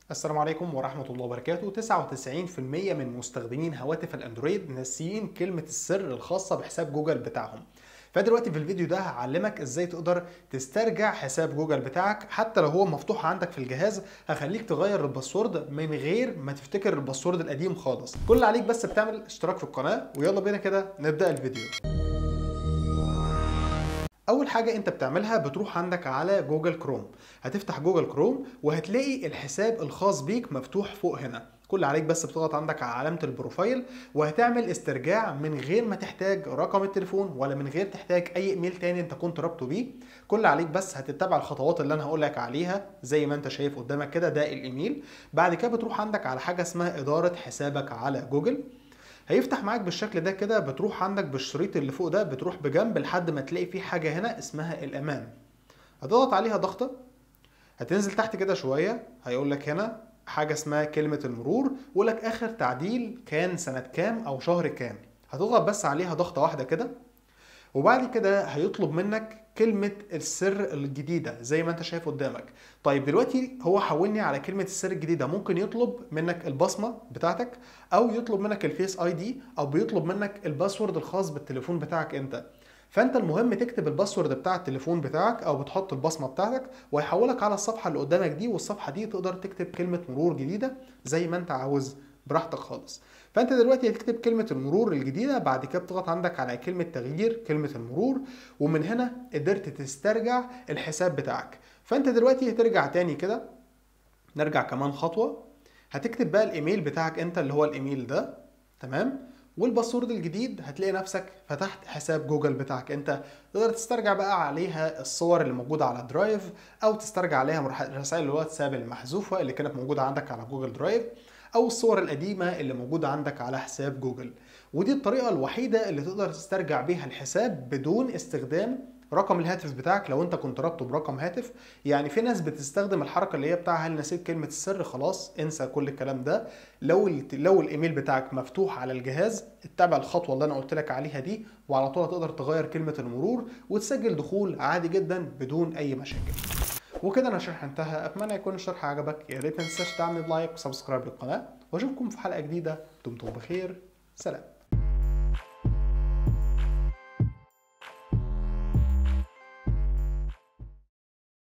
السلام عليكم ورحمة الله وبركاته 99% من مستخدمين هواتف الاندرويد ناسيين كلمة السر الخاصة بحساب جوجل بتاعهم فدلوقتي في الفيديو ده هعلمك ازاي تقدر تسترجع حساب جوجل بتاعك حتى لو هو مفتوح عندك في الجهاز هخليك تغير الباسورد من غير ما تفتكر الباسورد القديم خالص كل اللي عليك بس بتعمل اشتراك في القناة ويلا بينا كده نبدأ الفيديو اول حاجه انت بتعملها بتروح عندك على جوجل كروم هتفتح جوجل كروم وهتلاقي الحساب الخاص بيك مفتوح فوق هنا كل عليك بس بتضغط عندك على علامه البروفايل وهتعمل استرجاع من غير ما تحتاج رقم التليفون ولا من غير تحتاج اي ايميل تاني انت كنت رابطه بيه كل عليك بس هتتبع الخطوات اللي انا هقول لك عليها زي ما انت شايف قدامك كده ده الايميل بعد كده بتروح عندك على حاجه اسمها اداره حسابك على جوجل هيفتح معاك بالشكل ده كده بتروح عندك بالشريط اللي فوق ده بتروح بجنب لحد ما تلاقي فيه حاجه هنا اسمها الامان هتضغط عليها ضغطه هتنزل تحت كده شويه هيقول لك هنا حاجه اسمها كلمه المرور ويقول لك اخر تعديل كان سنه كام او شهر كام هتضغط بس عليها ضغطه واحده كده وبعد كده هيطلب منك كلمة السر الجديدة زي ما انت شايف قدامك طيب دلوقتي هو حولني على كلمة السر الجديدة ممكن يطلب منك البصمة بتاعتك او يطلب منك الفيس اي دي او بيطلب منك الباسورد الخاص بالتليفون بتاعك انت فانت المهم تكتب الباسورد بتاع التليفون بتاعك او بتحط البصمه بتاعتك ويحولك على الصفحه اللي قدامك دي والصفحه دي تقدر تكتب كلمه مرور جديده زي ما انت عاوز براحتك خالص فانت دلوقتي هتكتب كلمه المرور الجديده بعد كده بتضغط عندك على كلمه تغيير كلمه المرور ومن هنا قدرت تسترجع الحساب بتاعك فانت دلوقتي هترجع تاني كده نرجع كمان خطوه هتكتب بقى الايميل بتاعك انت اللي هو الايميل ده تمام والباسورد الجديد هتلاقي نفسك فتحت حساب جوجل بتاعك انت تقدر تسترجع بقى عليها الصور اللي موجوده على درايف او تسترجع عليها رسائل الواتساب المحذوفه اللي كانت موجوده عندك على جوجل درايف او الصور القديمه اللي موجوده عندك على حساب جوجل ودي الطريقه الوحيده اللي تقدر تسترجع بيها الحساب بدون استخدام رقم الهاتف بتاعك لو انت كنت رابطه برقم هاتف يعني في ناس بتستخدم الحركه اللي هي بتاع هل نسيت كلمه السر خلاص انسى كل الكلام ده لو لو الايميل بتاعك مفتوح على الجهاز اتبع الخطوه اللي انا قلت لك عليها دي وعلى طول تقدر تغير كلمه المرور وتسجل دخول عادي جدا بدون اي مشاكل وكده انا الشرح انتهى اتمنى يكون الشرح عجبك يا ريت ما تنساش تعمل لايك وسبسكرايب للقناه واشوفكم في حلقه جديده دمتم بخير سلام